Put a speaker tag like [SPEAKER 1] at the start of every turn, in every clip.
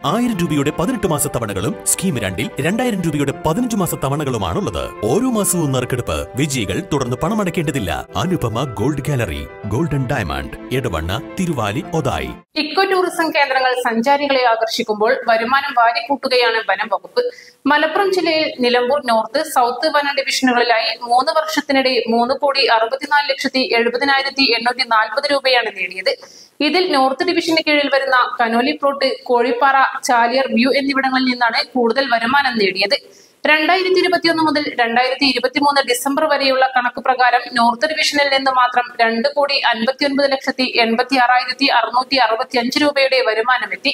[SPEAKER 1] ആയിരം രൂപയുടെ പതിനെട്ട് മാസ തവണകളും സ്കീം രണ്ടിൽ രണ്ടായിരം രൂപയുടെ പതിനഞ്ച് മാസ തവണകളുമാണുള്ളത് ഓരോ മാസവും നറുക്കെടുപ്പ് വിജയികൾ തുടർന്ന് പണമടയ്ക്കേണ്ടതില്ല Anupama gold gallery golden diamond Edavanna Thiruvali Othayi
[SPEAKER 2] eco tourism കേന്ദ്രങ്ങൾ സഞ്ചാരികളെ ആകർഷിക്കുമ്പോൾ വരുമാനം വാരിക്കൂട്ടുകയാണ് വനം വകുപ്പ് മലപ്പുറം ജില്ലയിൽ നിലമ്പൂർ നോർത്ത് സൗത്ത് വന ഡിവിഷനുകളിലായി മൂന്ന് വർഷത്തിനിടെ മൂന്ന് കോടി അറുപത്തിനാല് ലക്ഷത്തി എഴുപതിനായിരത്തി എണ്ണൂറ്റി നാൽപ്പത് രൂപയാണ് നേടിയത് ഇതിൽ നോർത്ത് ഡിവിഷന് കീഴിൽ വരുന്ന Conolly plot Kozhippara Chaliyar view എന്നിവിടങ്ങളിൽ നിന്നാണ് കൂടുതൽ വരുമാനം നേടിയത് രണ്ടായിരത്തി ഇരുപത്തിയൊന്ന് മുതൽ രണ്ടായിരത്തി ഇരുപത്തിമൂന്ന് ഡിസംബർ വരെയുള്ള കണക്ക് പ്രകാരം നോർത്ത് ഡിവിഷനിൽ നിന്ന് മാത്രം രണ്ട് കോടി അൻപത്തിയൊൻപത് ലക്ഷത്തി എൺപത്തി ആറായിരത്തി അറുന്നൂറ്റി അറുപത്തി അഞ്ച് രൂപയുടെ വരുമാനമെത്തി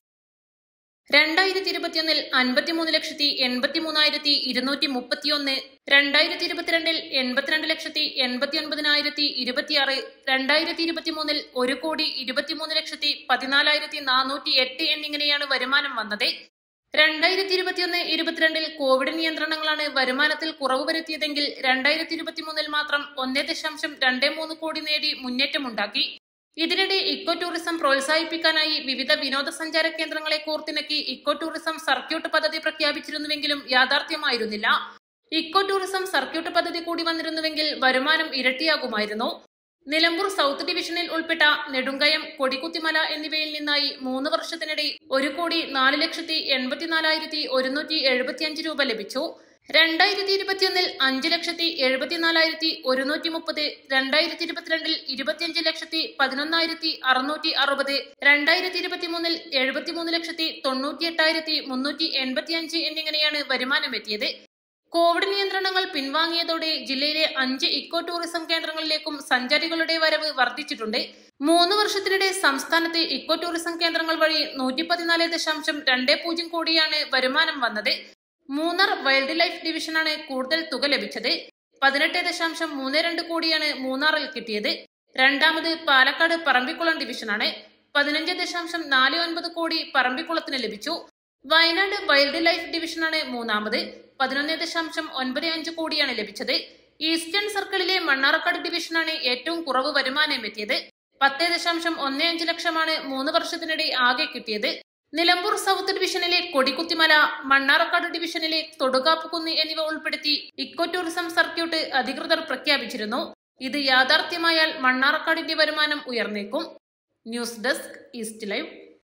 [SPEAKER 2] രണ്ടായിരത്തി ഇരുപത്തിയൊന്നിൽ അൻപത്തിമൂന്ന് ലക്ഷത്തി എൺപത്തി മൂന്നായിരത്തി ഇരുന്നൂറ്റി മുപ്പത്തിയൊന്ന് രണ്ടായിരത്തി ഇരുപത്തിരണ്ടിൽ എൺപത്തിരണ്ട് ലക്ഷത്തി എൺപത്തി ഒൻപതിനായിരത്തി ഇരുപത്തിയാറ് രണ്ടായിരത്തി ഇരുപത്തിമൂന്നിൽ ഒരു കോടി ഇരുപത്തിമൂന്ന് ലക്ഷത്തി പതിനാലായിരത്തി നാനൂറ്റി എട്ട് എന്നിങ്ങനെയാണ് വരുമാനം വന്നത് രണ്ടായിരത്തി ഇരുപത്തിയൊന്ന് ഇരുപത്തിരണ്ടിൽ കോവിഡ് നിയന്ത്രണങ്ങളാണ് വരുമാനത്തിൽ കുറവ് വരുത്തിയതെങ്കിൽ രണ്ടായിരത്തി ഇരുപത്തിമൂന്നിൽ മാത്രം ഒന്നേ ദശാംശം രണ്ടേ മൂന്ന് കോടി നേടി മുന്നേറ്റമുണ്ടാക്കി ഇതിനിടെ ഇക്കോ ടൂറിസം പ്രോത്സാഹിപ്പിക്കാനായി വിവിധ വിനോദസഞ്ചാര കേന്ദ്രങ്ങളെ കോർത്തിണക്കി ഇക്കോ ടൂറിസം സർക്യൂട്ട് പദ്ധതി പ്രഖ്യാപിച്ചിരുന്നുവെങ്കിലും യാഥാർത്ഥ്യമായിരുന്നില്ല ഇക്കോ ടൂറിസം സർക്യൂട്ട് പദ്ധതി കൂടി വന്നിരുന്നുവെങ്കിൽ വരുമാനം ഇരട്ടിയാകുമായിരുന്നു നിലമ്പൂർ സൗത്ത് ഡിവിഷനിൽ ഉൾപ്പെട്ട നെടുങ്കയം കൊടിക്കുത്തിമല എന്നിവയിൽ നിന്നായി മൂന്ന് വർഷത്തിനിടെ ഒരു കോടി നാല് ലക്ഷത്തി എൺപത്തിനാലായിരത്തി ഒരുന്നൂറ്റി എഴുപത്തിയഞ്ച് രൂപ ലഭിച്ചു രണ്ടായിരത്തി ഇരുപത്തിയൊന്നിൽ അഞ്ച് ലക്ഷത്തി എഴുപത്തിനാലായിരത്തി ഒരുന്നൂറ്റി മുപ്പത് രണ്ടായിരത്തി ഇരുപത്തിരണ്ടിൽ ഇരുപത്തിയഞ്ച് ലക്ഷത്തി പതിനൊന്നായിരത്തി അറുന്നൂറ്റി അറുപത് രണ്ടായിരത്തി ഇരുപത്തിമൂന്നിൽ എഴുപത്തിമൂന്ന് ലക്ഷത്തി തൊണ്ണൂറ്റി എട്ടായിരത്തി മുന്നൂറ്റി എൺപത്തിയഞ്ച് എന്നിങ്ങനെയാണ് വരുമാനമെത്തിയത് കോവിഡ് നിയന്ത്രണങ്ങൾ പിൻവാങ്ങിയതോടെ ജില്ലയിലെ അഞ്ച് ഇക്കോ ടൂറിസം കേന്ദ്രങ്ങളിലേക്കും സഞ്ചാരികളുടെ വരവ് വർദ്ധിച്ചിട്ടുണ്ട് മൂന്ന് വർഷത്തിനിടെ സംസ്ഥാനത്ത് ഇക്കോ ടൂറിസം കേന്ദ്രങ്ങൾ വഴി നൂറ്റി പതിനാല് ദശാംശം രണ്ട് പൂജ്യം കോടിയാണ് വരുമാനം വന്നത് മൂന്നാർ വൈൽഡ് ലൈഫ് ഡിവിഷനാണ് കൂടുതൽ തുക ലഭിച്ചത് പതിനെട്ട് ദശാംശം മൂന്ന് രണ്ട് കോടിയാണ് മൂന്നാറിൽ കിട്ടിയത് രണ്ടാമത് പാലക്കാട് പറമ്പിക്കുളം ഡിവിഷനാണ് പതിനഞ്ച് ദശാംശം നാല് ഒൻപത് കോടി പറമ്പിക്കുളത്തിന് ലഭിച്ചു വയനാട് വൈൽഡ് ലൈഫ് ഡിവിഷനാണ് മൂന്നാമത് പതിനൊന്ന് ദശാംശം ഒൻപത് അഞ്ച് കോടിയാണ് ലഭിച്ചത് ഈസ്റ്റേൺ സർക്കിളിലെ മണ്ണാർക്കാട് ഡിവിഷനാണ് ഏറ്റവും കുറവ് വരുമാനം എത്തിയത് പത്ത് ദശാംശം ഒന്ന് അഞ്ച് ലക്ഷമാണ് മൂന്ന് വർഷത്തിനിടെ ആകെ കിട്ടിയത് നിലമ്പൂർ സൗത്ത് ഡിവിഷനിലെ കൊടിക്കുത്തിമല മണ്ണാർക്കാട് ഡിവിഷനിലെ തൊടുകാപ്പുകുന്ന് എന്നിവ ഉൾപ്പെടുത്തി ഇക്കോ ടൂറിസം സർക്യൂട്ട് അധികൃതർ പ്രഖ്യാപിച്ചിരുന്നു ഇത് യാഥാർത്ഥ്യമായാൽ മണ്ണാർക്കാടിന്റെ വരുമാനം ഉയർന്നേക്കും news desk east live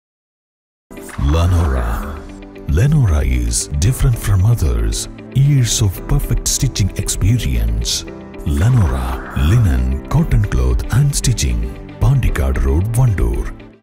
[SPEAKER 3] Lenora. Lenora is different from others. Years of perfect stitching experience. Lenora linen, cotton cloth and stitching. Pandikad Road, Vandoor.